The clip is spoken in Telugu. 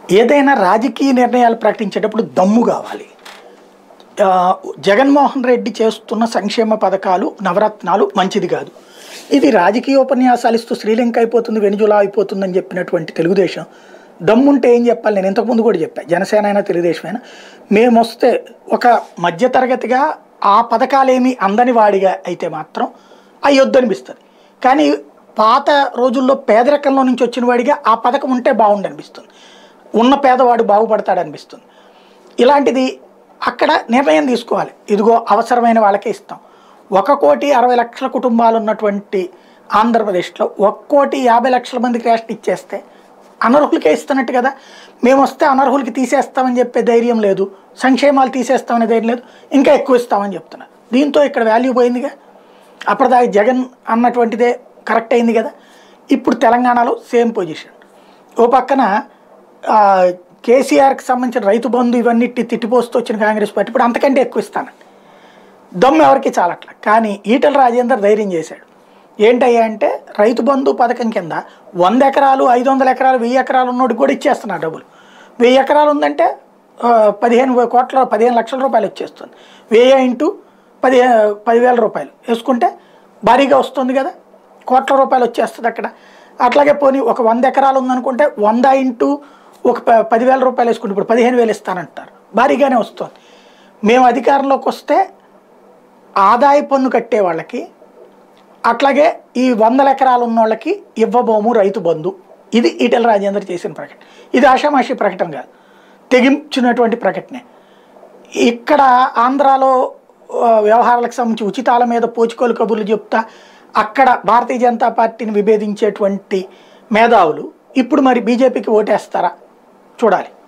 ఏదైనా రాజకీయ నిర్ణయాలు ప్రకటించేటప్పుడు దమ్ము కావాలి ఆ, జగన్మోహన్ రెడ్డి చేస్తున్న సంక్షేమ పథకాలు నవరత్నాలు మంచిది కాదు ఇది రాజకీయ ఉపన్యాసాలు ఇస్తూ శ్రీలంక అయిపోతుంది వెనుజులా అయిపోతుందని చెప్పినటువంటి తెలుగుదేశం దమ్ముంటే ఏం చెప్పాలి నేను ఇంతకుముందు కూడా చెప్పాను జనసేన అయినా తెలుగుదేశం అయినా మేము వస్తే ఒక మధ్యతరగతిగా ఆ పథకాలేమి అందని వాడిగా అయితే మాత్రం అయ్యొద్దు అనిపిస్తుంది కానీ పాత రోజుల్లో పేదరికంలో నుంచి వచ్చిన వాడిగా ఆ పథకం ఉంటే బాగుండు అనిపిస్తుంది ఉన్న పేదవాడు బాగుపడతాడు అనిపిస్తుంది ఇలాంటిది అక్కడ నిర్ణయం తీసుకోవాలి ఇదిగో అవసరమైన వాళ్ళకే ఇస్తాం ఒక కోటి అరవై లక్షల కుటుంబాలు ఉన్నటువంటి ఆంధ్రప్రదేశ్లో ఒక కోటి యాభై లక్షల మందికి రేషన్ ఇచ్చేస్తే అనర్హులకే ఇస్తున్నట్టు కదా మేము వస్తే అనర్హులకి తీసేస్తామని చెప్పే ధైర్యం లేదు సంక్షేమాలు తీసేస్తామనే ధైర్యం లేదు ఇంకా ఎక్కువ ఇస్తామని చెప్తున్నారు దీంతో ఇక్కడ వాల్యూ పోయిందిగా అప్పటిదాకా జగన్ అన్నటువంటిదే కరెక్ట్ అయింది కదా ఇప్పుడు తెలంగాణలో సేమ్ పొజిషన్ ఓ పక్కన ఆ, కేసీఆర్కి సంబంధించిన రైతు బంధు ఇవన్నీ తిట్టిపోస్తూ వచ్చిన కాంగ్రెస్ పార్టీ ఇప్పుడు అంతకంటే ఎక్కువ ఇస్తానండి దమ్ము ఎవరికి చాలట్ల కానీ ఈటల రాజేందర్ ధైర్యం చేశాడు ఏంటయ్యా అంటే రైతు బంధు పథకం కింద వంద ఎకరాలు ఐదు వందల ఎకరాలు వెయ్యి ఎకరాలు ఉన్నోడికి కూడా ఇచ్చేస్తున్నారు డబ్బులు వెయ్యి ఎకరాలు ఉందంటే ఆ, పదిహేను కోట్ల పదిహేను లక్షల రూపాయలు వచ్చేస్తుంది వెయ్యి ఇంటూ పదిహే పదివేల రూపాయలు వేసుకుంటే భారీగా వస్తుంది కదా కోట్ల రూపాయలు వచ్చేస్తుంది అక్కడ అట్లాగే పోనీ ఒక వంద ఎకరాలు ఉందనుకుంటే వంద ఇంటూ ఒక ప- పదివేల రూపాయలు వేసుకుంటే ఇప్పుడు పదిహేను వేలు ఇస్తానంటారు భారీగానే వస్తుంది మేము అధికారంలోకి వస్తే ఆదాయ పన్ను కట్టే వాళ్ళకి అట్లాగే ఈ వందల ఎకరాలు ఉన్న వాళ్ళకి ఇవ్వబోము రైతు బంధు ఇది ఈటెల రాజేందర్ చేసిన ప్రకటన ఇది ఆషామాషి ప్రకటన కాదు తెగించినటువంటి ప్రకటనే ఇక్కడ ఆంధ్రాలో ఆ, వ్యవహారాలకు సంబంధించి ఉచితాల మీద పోచుకోలు కబుర్లు చెప్తా అక్కడ భారతీయ జనతా పార్టీని విభేదించేటువంటి మేధావులు ఇప్పుడు మరి బీజేపీకి ఓటేస్తారా చూడాలి